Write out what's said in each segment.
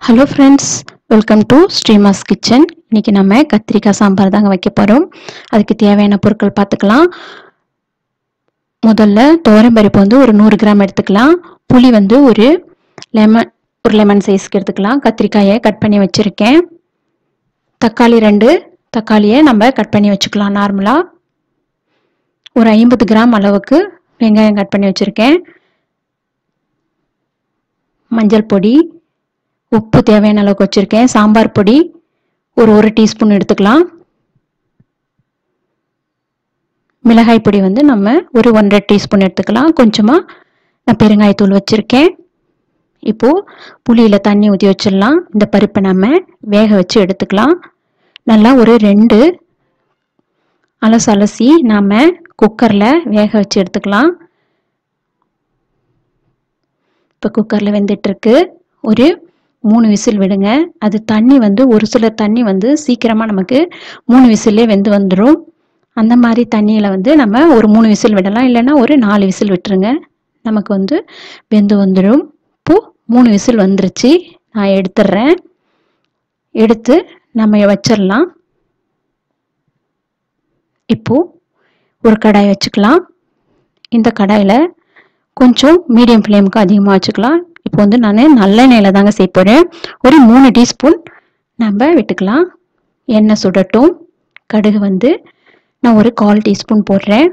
hello friends welcome to Srima's kitchen இன்னைக்கு நம்ம கத்திரிக்காய் சாம்பார் தாங்க வைக்க போகிறோம் அதுக்கு தேவையான பொருட்கள் பார்த்துக்கலாம் முதல்ல பருப்பு வந்து ஒரு நூறு கிராம் எடுத்துக்கலாம் புளி வந்து ஒரு லெமன் ஒரு லெமன் சைஸ்க்கு எடுத்துக்கலாம் கத்திரிக்காயை கட் பண்ணி வச்சுருக்கேன் தக்காளி ரெண்டு தக்காளியை நம்ம கட் பண்ணி வச்சுக்கலாம் நார்மலாக ஒரு ஐம்பது கிராம் அளவுக்கு வெங்காயம் கட் பண்ணி வச்சுருக்கேன் மஞ்சள் பொடி உப்பு தேவையான அளவுக்கு வச்சுருக்கேன் சாம்பார் பொடி ஒரு ஒரு டீஸ்பூன் எடுத்துக்கலாம் மிளகாய் பொடி வந்து நம்ம ஒரு ஒன்றரை டீஸ்பூன் எடுத்துக்கலாம் கொஞ்சமாக நான் பெருங்காயத்தூள் வச்சுருக்கேன் இப்போது புளியில் தண்ணி ஊற்றி வச்சிடலாம் இந்த பருப்பை நம்ம வேக வச்சு எடுத்துக்கலாம் நல்லா ஒரு ரெண்டு அலசு அலசி நாம் குக்கரில் வேக வச்சு எடுத்துக்கலாம் இப்போ குக்கரில் வெந்துட்டுருக்கு ஒரு மூணு விசில் விடுங்க அது தண்ணி வந்து ஒரு சில தண்ணி வந்து சீக்கிரமாக நமக்கு மூணு விசில்லே வெந்து வந்துடும் அந்த மாதிரி தண்ணியில் வந்து நம்ம ஒரு மூணு விசில் விடலாம் இல்லைன்னா ஒரு நாலு விசில் விட்டுருங்க நமக்கு வந்து வெந்து வந்துடும் இப்போது மூணு விசில் வந்துருச்சு நான் எடுத்துடுறேன் எடுத்து நம்ம வச்சிடலாம் இப்போது ஒரு கடாய் வச்சுக்கலாம் இந்த கடாயில் கொஞ்சம் மீடியம் ஃப்ளேமுக்கு அதிகமாக வச்சுக்கலாம் இப்போ வந்து நான் நல்லெண்ணெயில் தாங்க சேர்ப்பேன் ஒரு மூணு டீஸ்பூன் நம்ம விட்டுக்கலாம் எண்ணெய் சுடட்டும் கடுகு வந்து நான் ஒரு கால் டீஸ்பூன் போடுறேன்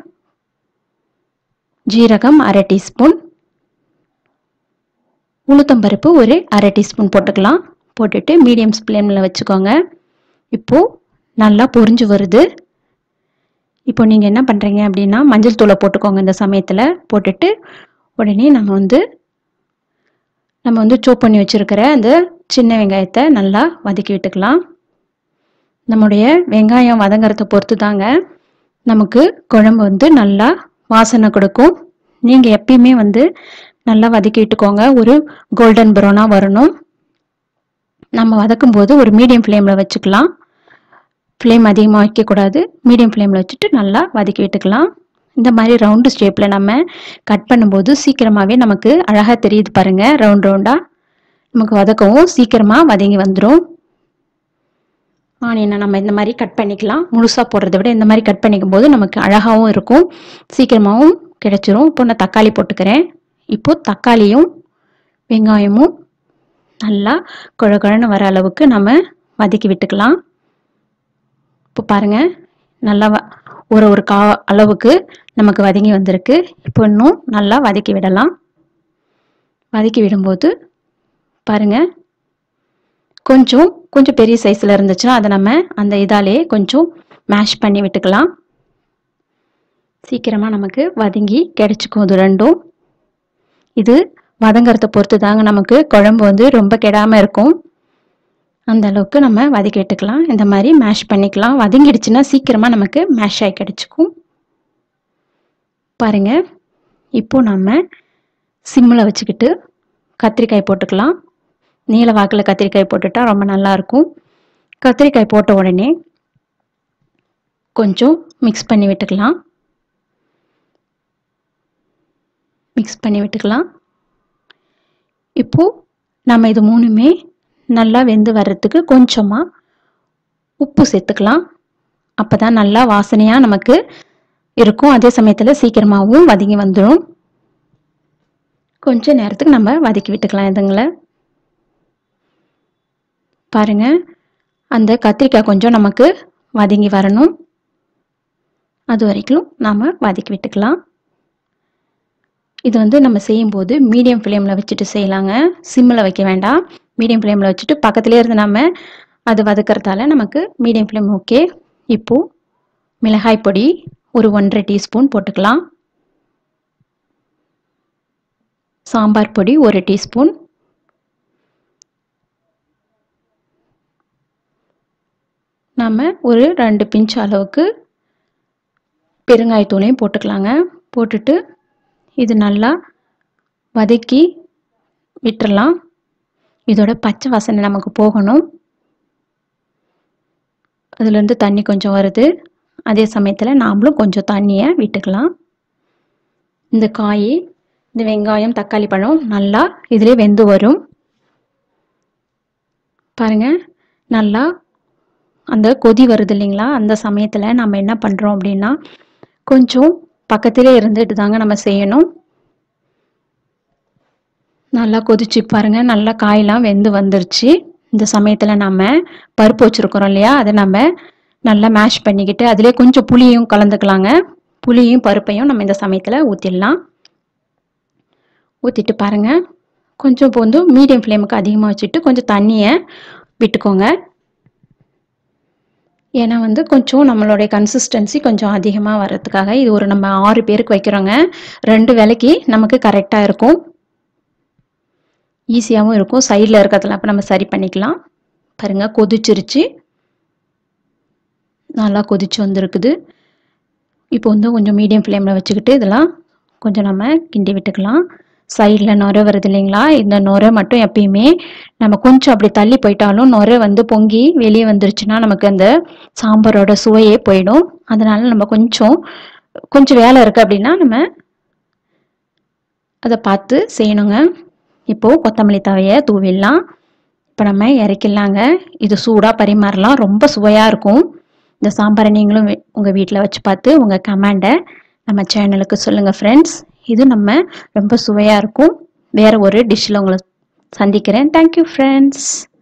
ஜீரகம் அரை டீஸ்பூன் உளுத்தம்பருப்பு ஒரு அரை டீஸ்பூன் போட்டுக்கலாம் போட்டுட்டு மீடியம் ஃப்ளேமில் வச்சுக்கோங்க இப்போது நல்லா பொரிஞ்சு வருது இப்போ நீங்கள் என்ன பண்ணுறீங்க அப்படின்னா மஞ்சள் தூளை போட்டுக்கோங்க இந்த சமயத்தில் போட்டுட்டு உடனே நம்ம வந்து நம்ம வந்து சோப் பண்ணி வச்சுருக்கிற அந்த சின்ன வெங்காயத்தை நல்லா வதக்கி விட்டுக்கலாம் நம்முடைய வெங்காயம் வதங்கிறத பொறுத்து தாங்க நமக்கு குழம்பு வந்து நல்லா வாசனை கொடுக்கும் நீங்கள் எப்பயுமே வந்து நல்லா வதக்கி விட்டுக்கோங்க ஒரு கோல்டன் ப்ரௌனாக வரணும் நம்ம வதக்கும் போது ஒரு மீடியம் ஃப்ளேமில் வச்சுக்கலாம் ஃப்ளேம் அதிகமாக வைக்கக்கூடாது மீடியம் ஃப்ளேமில் வச்சுட்டு நல்லா வதக்கி விட்டுக்கலாம் இந்த மாதிரி ரவுண்டு ஷேப்பில் நம்ம கட் பண்ணும்போது சீக்கிரமாகவே நமக்கு அழகாக தெரியுது பாருங்கள் ரவுண்ட் ரவுண்டாக நமக்கு வதக்கவும் சீக்கிரமாக வதங்கி வந்துடும் ஆனியனை நம்ம இந்த மாதிரி கட் பண்ணிக்கலாம் முழுசாக போடுறத விட இந்த மாதிரி கட் பண்ணிக்கும் போது நமக்கு அழகாகவும் இருக்கும் சீக்கிரமாகவும் கிடைச்சிரும் இப்போ நான் தக்காளி போட்டுக்கிறேன் இப்போது தக்காளியும் வெங்காயமும் நல்லா குழ குழன்னு வர அளவுக்கு நம்ம வதக்கி விட்டுக்கலாம் இப்போ பாருங்கள் நல்லா ஒரு ஒரு கா அளவுக்கு நமக்கு வதங்கி வந்திருக்கு இப்போ இன்னும் நல்லா வதக்கி விடலாம் வதக்கி விடும்போது பாருங்கள் கொஞ்சம் கொஞ்சம் பெரிய சைஸில் இருந்துச்சுன்னா அதை நம்ம அந்த இதாலே கொஞ்சம் மேஷ் பண்ணி விட்டுக்கலாம் சீக்கிரமாக நமக்கு வதங்கி கிடைச்சிக்கும் இது ரெண்டும் இது வதங்கிறத பொறுத்து தாங்க நமக்கு குழம்பு வந்து ரொம்ப கெடாமல் இருக்கும் அந்த அளவுக்கு நம்ம வதக்கி விட்டுக்கலாம் இந்த மாதிரி மேஷ் பண்ணிக்கலாம் வதங்கிடுச்சுன்னா சீக்கிரமாக நமக்கு மேஷ் ஆகி கிடச்சிக்கும் பாருங்க இப்போ நம்ம சிம்மில் வச்சுக்கிட்டு கத்திரிக்காய் போட்டுக்கலாம் நீல வாக்கில் கத்திரிக்காய் போட்டுட்டா ரொம்ப நல்லாயிருக்கும் கத்திரிக்காய் போட்ட உடனே கொஞ்சம் மிக்ஸ் பண்ணி விட்டுக்கலாம் மிக்ஸ் பண்ணி விட்டுக்கலாம் இப்போது நம்ம இது மூணுமே நல்லா வெந்து வர்றதுக்கு கொஞ்சமாக உப்பு சேர்த்துக்கலாம் அப்போ தான் நல்லா வாசனையாக நமக்கு இருக்கும் அதே சமயத்தில் சீக்கிரமாகவும் வதங்கி வந்துடும் கொஞ்ச நேரத்துக்கு நம்ம வதக்கி விட்டுக்கலாம் இதுங்களை பாருங்க அந்த கத்திரிக்காய் கொஞ்சம் நமக்கு வதங்கி வரணும் அது வரைக்கும் நாம் வதக்கி விட்டுக்கலாம் இது வந்து நம்ம செய்யும்போது மீடியம் ஃப்ளேமில் வச்சுட்டு செய்யலாங்க சிம்மில் வைக்க வேண்டாம் மீடியம் ஃப்ளேமில் வச்சுட்டு பக்கத்துலேயே இருந்து நம்ம அது வதக்கிறதால நமக்கு மீடியம் ஃப்ளேம் ஓகே இப்போது மிளகாய் பொடி ஒரு ஒன்றரை டீஸ்பூன் போட்டுக்கலாம் சாம்பார் பொடி ஒரு டீஸ்பூன் நாம் ஒரு ரெண்டு பிஞ்ச் அளவுக்கு பெருங்காயத்தூளையும் போட்டுக்கலாங்க போட்டுட்டு இது நல்லா வதக்கி விட்டுறலாம் இதோட பச்சை வாசனை நமக்கு போகணும் அதுலேருந்து தண்ணி கொஞ்சம் வருது அதே சமயத்தில் நாமளும் கொஞ்சம் தண்ணியை விட்டுக்கலாம் இந்த காய் இந்த வெங்காயம் தக்காளி பழம் நல்லா இதிலே வெந்து வரும் பாருங்க நல்லா அந்த கொதி வருது இல்லைங்களா அந்த சமயத்தில் நம்ம என்ன பண்ணுறோம் அப்படின்னா கொஞ்சம் பக்கத்திலே இருந்துட்டு தாங்க நம்ம செய்யணும் நல்லா கொதிச்சு பாருங்க நல்லா காயெல்லாம் வெந்து வந்துருச்சு இந்த சமயத்தில் நம்ம பருப்பு வச்சுருக்கிறோம் இல்லையா அதை நம்ம நல்லா மேஷ் பண்ணிக்கிட்டு அதிலே கொஞ்சம் புளியும் கலந்துக்கலாங்க புளியும் பருப்பையும் நம்ம இந்த சமயத்தில் ஊற்றிடலாம் ஊற்றிட்டு பாருங்க கொஞ்சம் இப்போ வந்து மீடியம் ஃப்ளேமுக்கு அதிகமாக வச்சுட்டு கொஞ்சம் தண்ணியை விட்டுக்கோங்க ஏன்னா வந்து கொஞ்சம் நம்மளுடைய கன்சிஸ்டன்சி கொஞ்சம் அதிகமாக வர்றதுக்காக இது ஒரு நம்ம ஆறு பேருக்கு வைக்கிறோங்க ரெண்டு வேலைக்கு நமக்கு கரெக்டாக இருக்கும் ஈஸியாகவும் இருக்கும் சைடில் இருக்கிறதுல அப்போ நம்ம சரி பண்ணிக்கலாம் பாருங்க கொதிச்சிருச்சு நல்லா கொதிச்சு வந்திருக்குது இப்போ வந்து கொஞ்சம் மீடியம் ஃப்ளேமில் வச்சுக்கிட்டு இதெல்லாம் கொஞ்சம் நம்ம கிண்டி விட்டுக்கலாம் சைடில் நுரை வருது இல்லைங்களா இந்த நுரை மட்டும் எப்பயுமே நம்ம கொஞ்சம் அப்படி தள்ளி போயிட்டாலும் நுரை வந்து பொங்கி வெளியே வந்துருச்சுன்னா நமக்கு அந்த சாம்பாரோட சுவையே போயிடும் அதனால நம்ம கொஞ்சம் கொஞ்சம் வேலை இருக்குது அப்படின்னா நம்ம அதை பார்த்து செய்யணுங்க இப்போது கொத்தமல்லி தவையை தூவிடலாம் இப்போ நம்ம இறக்கிடலாங்க இது சூடாக பரிமாறலாம் ரொம்ப சுவையாக இருக்கும் இந்த சாம்பாரை நீங்களும் உங்கள் வீட்டில் வச்சு பார்த்து உங்கள் கமெண்டை நம்ம சேனலுக்கு சொல்லுங்கள் ஃப்ரெண்ட்ஸ் இது நம்ம ரொம்ப சுவையாக இருக்கும் வேறு ஒரு டிஷ்ஷில் உங்களை சந்திக்கிறேன் தேங்க்யூ ஃப்ரெண்ட்ஸ்